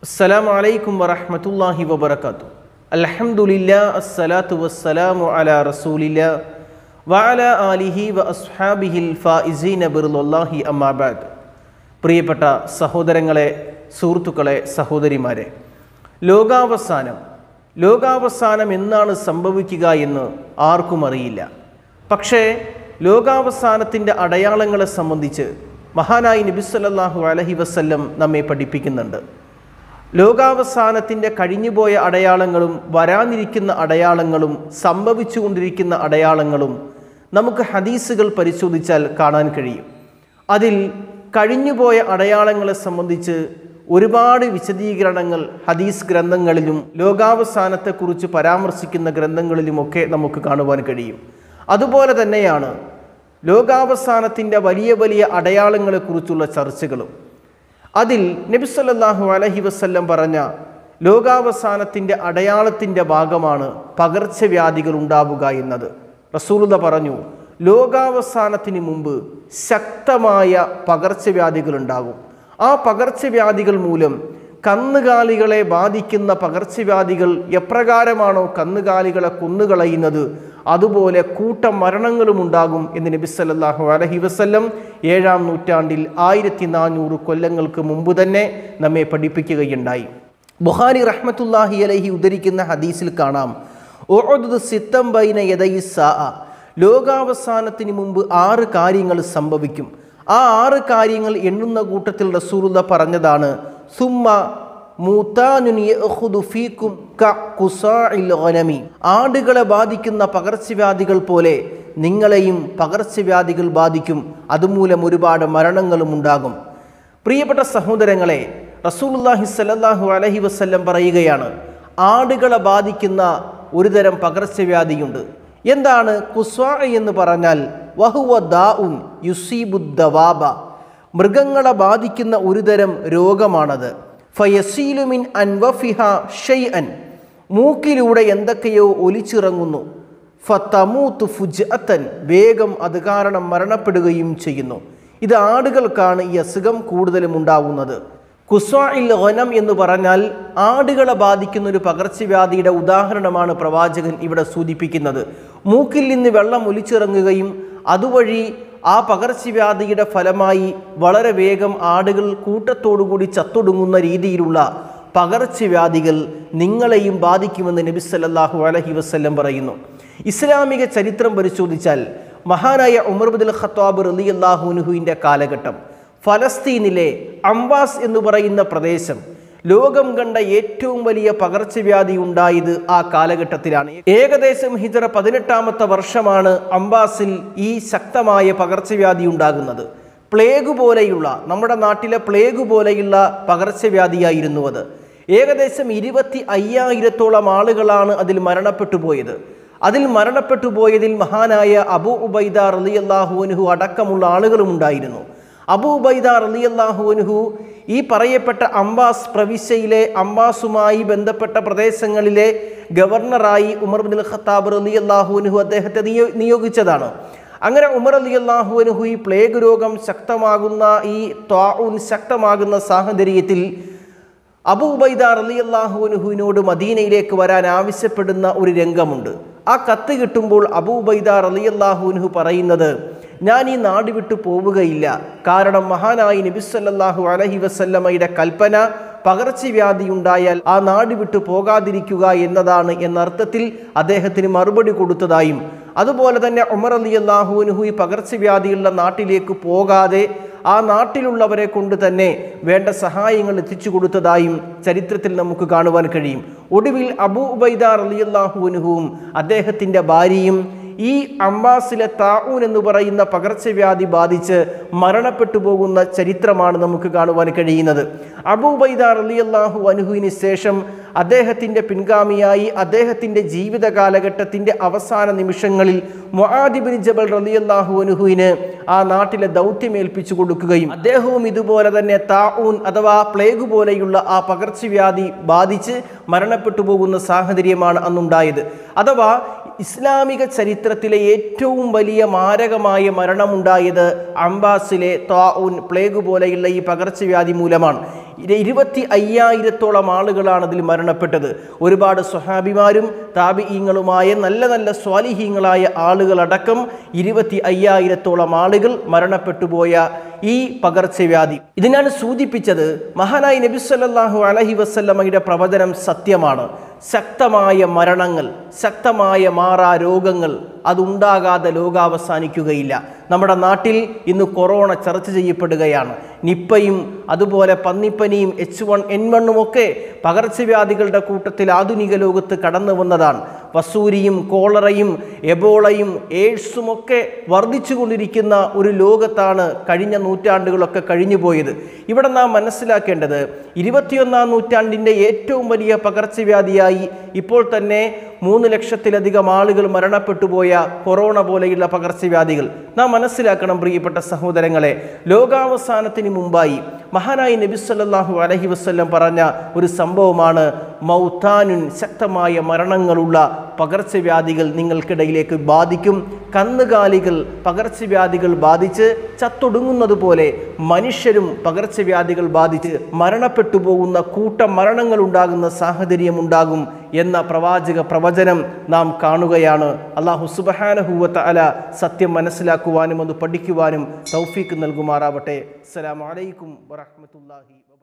السلام عليكم ورحمة الله وبركاته الحمد لله الصلاة والسلام على رسول الله وعلى آله وأصحابه الفائزين برضا الله أما بعد പ്രിയപ്പെട്ട സഹോദരങ്ങളെ സുഹൃത്തുക്കളെ സഹോദരിമാരെ ലോകാവസാനം ലോകാവസാനം എന്നാണ് സംഭവിക്കുക എന്ന് ആർക്കും അറിയില്ല പക്ഷേ ലോകാവസാനത്തിൻ്റെ അടയാളങ്ങളെ സംബന്ധിച്ച് മഹാനായി നബിസ്വല്ലാഹു അലഹി വസ്ല്ലം നമ്മെ പഠിപ്പിക്കുന്നുണ്ട് ലോകാവസാനത്തിൻ്റെ കഴിഞ്ഞുപോയ അടയാളങ്ങളും വരാനിരിക്കുന്ന അടയാളങ്ങളും സംഭവിച്ചുകൊണ്ടിരിക്കുന്ന അടയാളങ്ങളും നമുക്ക് ഹദീസുകൾ പരിശോധിച്ചാൽ കാണാൻ കഴിയും അതിൽ കഴിഞ്ഞുപോയ അടയാളങ്ങളെ സംബന്ധിച്ച് ഒരുപാട് വിശദീകരണങ്ങൾ ഹദീസ് ഗ്രന്ഥങ്ങളിലും ലോകാവസാനത്തെക്കുറിച്ച് പരാമർശിക്കുന്ന ഗ്രന്ഥങ്ങളിലുമൊക്കെ നമുക്ക് കാണുവാൻ കഴിയും അതുപോലെ തന്നെയാണ് ലോകാവസാനത്തിൻ്റെ വലിയ വലിയ അടയാളങ്ങളെക്കുറിച്ചുള്ള ചർച്ചകളും അതിൽ നബിസ്വല്ലാഹു അലഹി വസ്ല്ലം പറഞ്ഞ ലോകാവസാനത്തിൻ്റെ അടയാളത്തിൻ്റെ ഭാഗമാണ് പകർച്ചവ്യാധികൾ ഉണ്ടാവുക എന്നത് റസൂലുത പറഞ്ഞു ലോകാവസാനത്തിന് മുമ്പ് ശക്തമായ പകർച്ചവ്യാധികൾ ഉണ്ടാകും ആ പകർച്ചവ്യാധികൾ മൂലം കന്നുകാലികളെ ബാധിക്കുന്ന പകർച്ചവ്യാധികൾ എപ്രകാരമാണോ കന്നുകാലികളെ കൊന്നുകളയുന്നത് അതുപോലെ കൂട്ടം മരണങ്ങളും ഉണ്ടാകും എന്ന് നബി സല്ലല്ലാഹു അലൈഹി വസല്ലം ഏഴാം നൂറ്റാണ്ടിൽ ആയിരത്തി നാനൂറ് കൊല്ലങ്ങൾക്ക് മുമ്പ് തന്നെ നമ്മെ പഠിപ്പിക്കുകയുണ്ടായി ബുഹാരി റഹ്മത്തുല്ലാഹി അലൈഹി ഉദ്ധരിക്കുന്ന ഹദീസിൽ കാണാം ഓദ് സിത്തം ബൈന യദൈ സാ ലോകാവസാനത്തിന് മുമ്പ് ആറ് കാര്യങ്ങൾ സംഭവിക്കും ആ ആറ് കാര്യങ്ങൾ എണ്ണുന്ന കൂട്ടത്തിൽ റസൂലുള്ള പറഞ്ഞതാണ് സുമ്മ ആടുകളെ ബാധിക്കുന്ന പകർച്ചവ്യാധികൾ പോലെ നിങ്ങളെയും പകർച്ചവ്യാധികൾ ബാധിക്കും അതുമൂലം ഒരുപാട് മരണങ്ങളും ഉണ്ടാകും പ്രിയപ്പെട്ട സഹോദരങ്ങളെ റസൂലുല്ലാഹി സല്ലാഹു അലഹി വസ്ല്ലം പറയുകയാണ് ആടുകളെ ബാധിക്കുന്ന ഒരുതരം പകർച്ചവ്യാധിയുണ്ട് എന്താണ് കുസ്വാ എന്ന് പറഞ്ഞാൽ വഹുവ ദാഉൻ യുസീബുദ്ദവാബ മൃഗങ്ങളെ ബാധിക്കുന്ന ഒരുതരം രോഗമാണത് ഫയസീലുമിൻ അൻവഫിഹ ഷെയ് അൻ മൂക്കിലൂടെ എന്തൊക്കെയോ ഒലിച്ചിറങ്ങുന്നു ഫത്തമൂത്ത് ഫുജ്അത്തൻ വേഗം അത് കാരണം മരണപ്പെടുകയും ചെയ്യുന്നു ഇത് ആടുകൾക്കാണ് ഈ അസുഖം കൂടുതലും ഉണ്ടാവുന്നത് കുസ്വാഇൽ ഒനം എന്ന് പറഞ്ഞാൽ ആടുകളെ ബാധിക്കുന്ന ഒരു പകർച്ചവ്യാധിയുടെ ഉദാഹരണമാണ് പ്രവാചകൻ ഇവിടെ സൂചിപ്പിക്കുന്നത് മൂക്കിൽ നിന്ന് വെള്ളം ഒലിച്ചിറങ്ങുകയും അതുവഴി ആ പകർച്ചവ്യാധിയുടെ ഫലമായി വളരെ വേഗം ആടുകൾ കൂട്ടത്തോടുകൂടി ചത്തൊടുങ്ങുന്ന രീതിയിലുള്ള പകർച്ചവ്യാധികൾ നിങ്ങളെയും ബാധിക്കുമെന്ന് നബി സല്ലല്ലാഹു അലഹി വസ്ല്ലം പറയുന്നു ഇസ്ലാമിക ചരിത്രം പരിശോധിച്ചാൽ മഹാനായ ഉമർബുദുൽ ഖത്താബ് റലി അള്ളാഹുനുഹുവിൻ്റെ കാലഘട്ടം ഫലസ്തീനിലെ അംബാസ് എന്ന് പറയുന്ന പ്രദേശം ലോകം കണ്ട ഏറ്റവും വലിയ പകർച്ചവ്യാധി ഉണ്ടായത് ആ കാലഘട്ടത്തിലാണ് ഏകദേശം ഹിജറ പതിനെട്ടാമത്തെ വർഷമാണ് അംബാസിൽ ഈ ശക്തമായ പകർച്ചവ്യാധി ഉണ്ടാകുന്നത് പ്ലേഗ് പോലെയുള്ള നമ്മുടെ നാട്ടിലെ പ്ലേഗ് പോലെയുള്ള പകർച്ചവ്യാധിയായിരുന്നു അത് ഏകദേശം ഇരുപത്തി അയ്യായിരത്തോളം ആളുകളാണ് അതിൽ മരണപ്പെട്ടു പോയത് അതിൽ മരണപ്പെട്ടു പോയതിൽ മഹാനായ അബു ഉബൈദ റലിയല്ലാഹുനുഹു അടക്കമുള്ള ആളുകളും ഉണ്ടായിരുന്നു അബൂ ഉബൈദ റലിയല്ലാഹുനുഹു ഈ പറയപ്പെട്ട അംബാസ് പ്രവിശ്യയിലെ അംബാസുമായി ബന്ധപ്പെട്ട പ്രദേശങ്ങളിലെ ഗവർണറായി ഉമർ ബിൻ ഖത്താബ് റലി അള്ളാഹുനുഹു അദ്ദേഹത്തെ നിയോ നിയോഗിച്ചതാണ് അങ്ങനെ ഉമർ അലി അള്ളാഹുനുഹു ഈ പ്ലേഗ് രോഗം ശക്തമാകുന്ന ഈ ത്വാഉൻ ശക്തമാകുന്ന സാഹചര്യത്തിൽ അബൂ ഉബൈദ റലി അള്ളാഹുനുഹുവിനോട് മദീനയിലേക്ക് വരാൻ ആവശ്യപ്പെടുന്ന ഒരു രംഗമുണ്ട് ആ കത്ത് കിട്ടുമ്പോൾ അബൂ ഉബൈദ റലി അള്ളാഹുനുഹു പറയുന്നത് ഞാൻ ഈ നാട് വിട്ടു പോവുകയില്ല കാരണം മഹാനായി നബിസ്വല്ലാഹു അലഹി വസല്ലമ്മയുടെ കൽപ്പന പകർച്ചവ്യാധി ഉണ്ടായാൽ ആ നാട് വിട്ടു പോകാതിരിക്കുക എന്നതാണ് എന്നർത്ഥത്തിൽ അദ്ദേഹത്തിന് മറുപടി കൊടുത്തതായും അതുപോലെ തന്നെ ഉമർ അലി അള്ളാഹുനുഹു ഈ പകർച്ചവ്യാധിയുള്ള നാട്ടിലേക്ക് പോകാതെ ആ നാട്ടിലുള്ളവരെ കൊണ്ട് തന്നെ വേണ്ട സഹായങ്ങൾ എത്തിച്ചു കൊടുത്തതായും ചരിത്രത്തിൽ നമുക്ക് കാണുവാൻ കഴിയും ഒടുവിൽ അബൂ ഉബൈദ അലി അള്ളാഹുനുഹുവും അദ്ദേഹത്തിൻ്റെ ഭാര്യയും ഈ അംബാസിലെ താഊൻ എന്ന് പറയുന്ന പകർച്ചവ്യാധി ബാധിച്ച് മരണപ്പെട്ടു പോകുന്ന ചരിത്രമാണ് നമുക്ക് കാണുവാൻ കഴിയുന്നത് അബൂബൈദ അലി അള്ളാഹു അനുഹുവിന് ശേഷം അദ്ദേഹത്തിൻ്റെ പിൻഗാമിയായി അദ്ദേഹത്തിൻ്റെ ജീവിത കാലഘട്ടത്തിൻ്റെ അവസാന നിമിഷങ്ങളിൽ മൊഹാദിബിൻ ജബൽ റലി അള്ളാഹു അനുഹുവിന് ആ നാട്ടിലെ ദൗത്യം ഏൽപ്പിച്ചു കൊടുക്കുകയും അദ്ദേഹവും ഇതുപോലെ തന്നെ താഊൻ അഥവാ പ്ലേഗ് പോലെയുള്ള ആ പകർച്ചവ്യാധി ബാധിച്ച് മരണപ്പെട്ടു പോകുന്ന സാഹചര്യമാണ് അന്നുണ്ടായത് അഥവാ ഇസ്ലാമിക ചരിത്രത്തിലെ ഏറ്റവും വലിയ മാരകമായ മരണമുണ്ടായത് അംബാസിലെ താഊൻ പ്ലേഗ് പോലെയുള്ള ഈ പകർച്ചവ്യാധി മൂലമാണ് ഇത് ഇരുപത്തി അയ്യായിരത്തോളം ആളുകളാണ് അതിൽ മരണപ്പെട്ടത് ഒരുപാട് സ്വഹാബിമാരും താപിഈങ്ങളുമായ നല്ല നല്ല സ്വാലിഹീങ്ങളായ ആളുകളടക്കം ഇരുപത്തി അയ്യായിരത്തോളം ആളുകൾ മരണപ്പെട്ടു പോയ ഈ പകർച്ചവ്യാധി ഇതിനാണ് സൂചിപ്പിച്ചത് മഹാനായി നബി സല്ലല്ലാഹു അലൈഹി വസല്ലമയുടെ പ്രവചനം സത്യമാണ് ശക്തമായ മരണങ്ങൾ ശക്തമായ മാറാ രോഗങ്ങൾ അതുണ്ടാകാതെ ലോകാവസാനിക്കുകയില്ല നമ്മുടെ നാട്ടിൽ ഇന്ന് കൊറോണ ചർച്ച ചെയ്യപ്പെടുകയാണ് നിപ്പയും അതുപോലെ പന്നിപ്പനിയും എച്ച് വൺ എൻ വണ്ണും ഒക്കെ പകർച്ചവ്യാധികളുടെ കൂട്ടത്തിൽ ആധുനിക ലോകത്ത് കടന്നു വന്നതാണ് വസൂരിയും കോളറയും എബോളയും എയ്ഡ്സും ഒക്കെ വർദ്ധിച്ചുകൊണ്ടിരിക്കുന്ന ഒരു ലോകത്താണ് കഴിഞ്ഞ നൂറ്റാണ്ടുകളൊക്കെ കഴിഞ്ഞു പോയത് ഇവിടെ നാം മനസ്സിലാക്കേണ്ടത് ഇരുപത്തിയൊന്നാം നൂറ്റാണ്ടിൻ്റെ ഏറ്റവും വലിയ പകർച്ചവ്യാധിയായി ഇപ്പോൾ തന്നെ മൂന്ന് ലക്ഷത്തിലധികം ആളുകൾ മരണപ്പെട്ടു പോയ കൊറോണ പോലെയുള്ള പകർച്ചവ്യാധികൾ നാം മനസ്സിലാക്കണം പ്രിയപ്പെട്ട സഹോദരങ്ങളെ ലോകാവസാനത്തിന് മുമ്പായി മഹാനായി നബി സല്ലല്ലാഹു അലൈഹി വസല്ലം പറഞ്ഞ ഒരു സംഭവമാണ് മൗത്താനുൻ ശക്തമായ മരണങ്ങളുള്ള പകർച്ചവ്യാധികൾ നിങ്ങൾക്കിടയിലേക്ക് ബാധിക്കും കന്നുകാലികൾ പകർച്ചവ്യാധികൾ ബാധിച്ച് ചത്തൊടുങ്ങുന്നത് പോലെ മനുഷ്യരും പകർച്ചവ്യാധികൾ ബാധിച്ച് മരണപ്പെട്ടു പോകുന്ന കൂട്ടം മരണങ്ങൾ ഉണ്ടാകുന്ന സാഹചര്യം ഉണ്ടാകും എന്ന പ്രവാചക പ്രവചനം നാം കാണുകയാണ് അള്ളാഹു സുബഹാനഹൂവത്ത അല സത്യം മനസ്സിലാക്കുവാനും അത് പഠിക്കുവാനും തൗഫീക്ക് നൽകുമാറാവട്ടെ അസ്സലാമു അലൈക്കും വറഹ്മത്തുള്ളാഹി